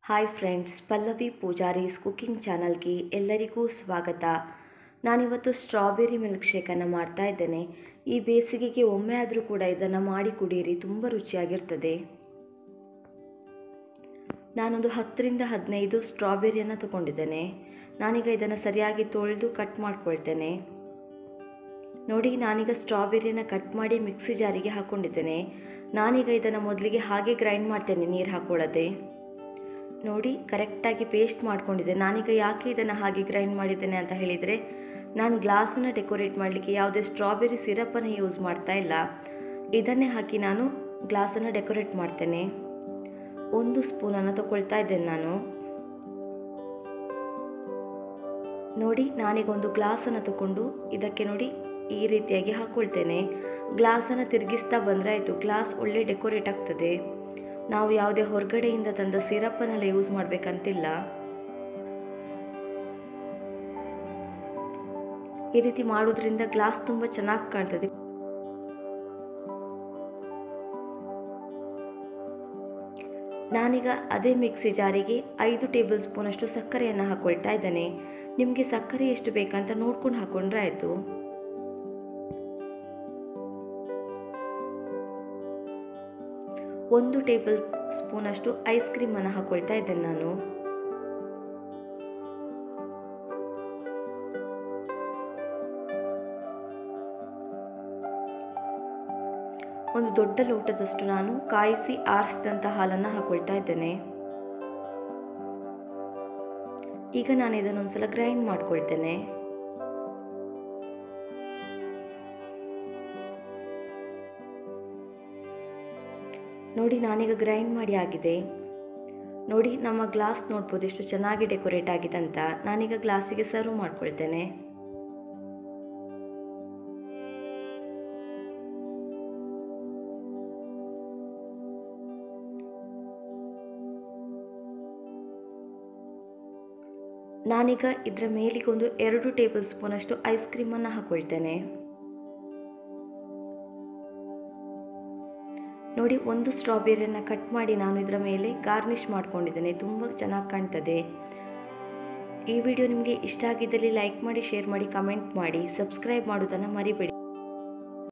hi friends Pallavi Pujari's cooking ಚಾನಲ್ಗೆ ಎಲ್ಲರಿಗೂ ಸ್ವಾಗತ ನಾನಿವತ್ತು ಸ್ಟ್ರಾಬೆರಿ ಮಿಲ್ಕ್ ಶೇಕನ್ನು ಮಾಡ್ತಾ ಇದ್ದೇನೆ ಈ ಬೇಸಿಗೆಗೆ ಒಮ್ಮೆ ಆದರೂ ಕೂಡ ಇದನ್ನು ಮಾಡಿ ಕುಡಿಯಿರಿ ತುಂಬ ರುಚಿಯಾಗಿರ್ತದೆ ನಾನೊಂದು ಹತ್ತರಿಂದ ಹದಿನೈದು ಸ್ಟ್ರಾಬೆರಿಯನ್ನು ತಗೊಂಡಿದ್ದೇನೆ ನಾನೀಗ ಇದನ್ನು ಸರಿಯಾಗಿ ತೊಳೆದು ಕಟ್ ಮಾಡ್ಕೊಳ್ತೇನೆ ನೋಡಿ ನಾನೀಗ ಸ್ಟ್ರಾಬೆರಿಯನ್ನು ಕಟ್ ಮಾಡಿ ಮಿಕ್ಸಿ ಜಾರಿಗೆ ಹಾಕ್ಕೊಂಡಿದ್ದೇನೆ ನಾನೀಗ ಇದನ್ನು ಮೊದಲಿಗೆ ಹಾಗೆ ಗ್ರೈಂಡ್ ಮಾಡ್ತೇನೆ ನೀರು ಹಾಕ್ಕೊಳ್ಳದೆ ನೋಡಿ ಕರೆಕ್ಟಾಗಿ ಪೇಸ್ಟ್ ಮಾಡ್ಕೊಂಡಿದ್ದೆ ನಾನೀಗ ಯಾಕೆ ಇದನ್ನು ಹಾಗೆ ಗ್ರೈಂಡ್ ಮಾಡಿದ್ದೇನೆ ಅಂತ ಹೇಳಿದರೆ ನಾನು ಗ್ಲಾಸನ್ನು ಡೆಕೋರೇಟ್ ಮಾಡಲಿಕ್ಕೆ ಯಾವುದೇ ಸ್ಟ್ರಾಬೆರಿ ಸಿರಪನ್ನು ಯೂಸ್ ಮಾಡ್ತಾ ಇಲ್ಲ ಇದನ್ನೇ ಹಾಕಿ ನಾನು ಗ್ಲಾಸನ್ನು ಡೆಕೋರೇಟ್ ಮಾಡ್ತೇನೆ ಒಂದು ಸ್ಪೂನನ್ನು ತಗೊಳ್ತಾ ಇದ್ದೇನೆ ನಾನು ನೋಡಿ ನಾನೀಗ ಒಂದು ಗ್ಲಾಸನ್ನು ತಗೊಂಡು ಇದಕ್ಕೆ ನೋಡಿ ಈ ರೀತಿಯಾಗಿ ಹಾಕ್ಕೊಳ್ತೇನೆ ಗ್ಲಾಸನ್ನು ತಿರುಗಿಸ್ತಾ ಬಂದರೆ ಆಯಿತು ಗ್ಲಾಸ್ ಒಳ್ಳೆ ಡೆಕೋರೇಟ್ ಆಗ್ತದೆ ನಾವು ಯಾವುದೇ ಹೊರಗಡೆಯಿಂದ ತಂದ ಸಿರಪ್ಪನ್ನೆಲ್ಲ ಯೂಸ್ ಮಾಡಬೇಕಂತಿಲ್ಲ ಈ ರೀತಿ ಮಾಡೋದ್ರಿಂದ ಗ್ಲಾಸ್ ತುಂಬ ಚೆನ್ನಾಗಿ ಕಾಣ್ತದೆ ನಾನೀಗ ಅದೇ ಮಿಕ್ಸಿ ಜಾರಿಗೆ ಐದು ಟೇಬಲ್ ಸ್ಪೂನಷ್ಟು ಸಕ್ಕರೆಯನ್ನು ಹಾಕ್ಕೊಳ್ತಾ ಇದ್ದೇನೆ ನಿಮಗೆ ಸಕ್ಕರೆ ಎಷ್ಟು ಬೇಕಂತ ನೋಡ್ಕೊಂಡು ಹಾಕೊಂಡ್ರೆ ಆಯಿತು ಒಂದು ಟೇಬಲ್ ಸ್ಪೂನಷ್ಟು ಐಸ್ ಕ್ರೀಮನ್ನು ಹಾಕೊಳ್ತಾ ಇದ್ದೇನೆ ನಾನು ಒಂದು ದೊಡ್ಡ ಲೋಟದಷ್ಟು ನಾನು ಕಾಯಿಸಿ ಆರಿಸಿದಂಥ ಹಾಲನ್ನು ಹಾಕೊಳ್ತಾ ಇದ್ದೇನೆ ಈಗ ನಾನು ಇದನ್ನೊಂದ್ಸಲ ಗ್ರೈಂಡ್ ಮಾಡ್ಕೊಳ್ತೇನೆ ನೋಡಿ ನಾನೀಗ ಗ್ರೈಂಡ್ ಮಾಡಿ ಆಗಿದೆ ನೋಡಿ ನಮ್ಮ ಗ್ಲಾಸ್ ನೋಡ್ಬೋದು ಎಷ್ಟು ಚೆನ್ನಾಗಿ ಡೆಕೋರೇಟ್ ಆಗಿದೆ ಅಂತ ನಾನೀಗ ಗ್ಲಾಸಿಗೆ ಸರ್ವ್ ಮಾಡ್ಕೊಳ್ತೇನೆ ನಾನೀಗ ಇದರ ಮೇಲಿಗೆ ಒಂದು ಎರಡು ಟೇಬಲ್ ಸ್ಪೂನಷ್ಟು ಐಸ್ ಕ್ರೀಮನ್ನು ಹಾಕೊಳ್ತೇನೆ ನೋಡಿ ಒಂದು ಸ್ಟ್ರಾಬೆರಿಯನ್ನು ಕಟ್ ಮಾಡಿ ನಾನು ಇದರ ಮೇಲೆ ಗಾರ್ನಿಷ್ ಮಾಡ್ಕೊಂಡಿದ್ದೇನೆ ತುಂಬ ಚೆನ್ನಾಗಿ ಕಾಣ್ತದೆ ಈ ವಿಡಿಯೋ ನಿಮಗೆ ಇಷ್ಟ ಆಗಿದ್ದಲ್ಲಿ ಲೈಕ್ ಮಾಡಿ ಶೇರ್ ಮಾಡಿ ಕಮೆಂಟ್ ಮಾಡಿ ಸಬ್ಸ್ಕ್ರೈಬ್ ಮಾಡೋದನ್ನು ಮರಿಬೇಡಿ